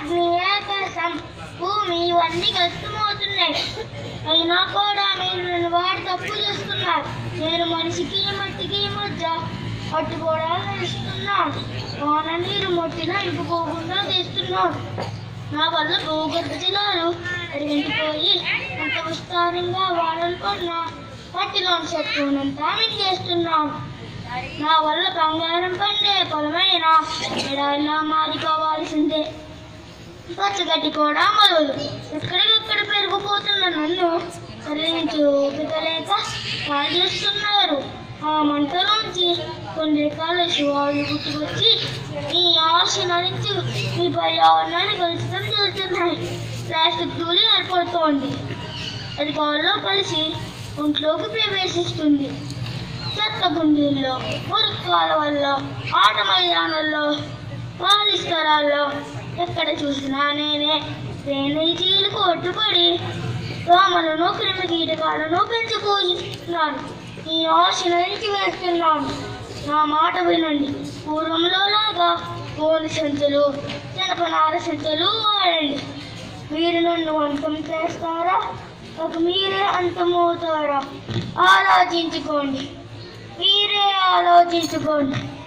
అగ్ని ఆకాశం భూమి ఇవన్నీ కష్టమవుతున్నాయి అయినా కూడా మీరు నన్ను వాడు తప్పు చేస్తున్నారు నేను మనిషికి మట్టికి మధ్య పట్టుకోవడానికి ఇస్తున్నాను వాన నీరు మట్టిన ఇంపుకోకుండా తీస్తున్నాను నా వల్ల భూగర్భ జలాలు పెరిగిపోయి అంత విస్తారంగా వానలు పడిన మట్టిలోని శత్రువునంతా మింగేస్తున్నాను నా వల్ల బంగారం పండే పొలమైన ఎడారిలా మారిపోవాల్సిందే పచ్చగడ్డి కూడా మొదలు ఎక్కడికక్కడ పెరిగిపోతున్న నన్ను తరలించి ఓపిక లేక కాల్ చేస్తున్నారు ఆ మంటలోంచి కొన్ని రకాల శివాలు గుర్తుకొచ్చి ఈ ఆశ నరించి మీ పర్యావరణాన్ని కలుషితం చేస్తున్నాయి ప్లాస్టిక్ ధూళి ఏర్పడుతోంది అది గాల్లో కలిసి ఒంట్లోకి ప్రవేశిస్తుంది చెత్త గుండీల్లో మురికి కాలువల్లో ఆట మైదానాల్లో ఖాళీ స్థలాల్లో ఎక్కడ చూసినా నేనే డ్రైనేజీలకు ఒట్టుపడి దోమలను క్రిమి కీటకాలను పెంచుకుంటున్నాను ఈ ఆశ నుంచి వేస్తున్నాను నా మాట వినండి పూర్వంలో లాగా గోను సంచులు జనపనార సంచులు వాడండి మీరు నన్ను అంతం చేస్తారా ఒక మీరే అంతమవుతారా ఆలోచించుకోండి మీరే ఆలోచించుకోండి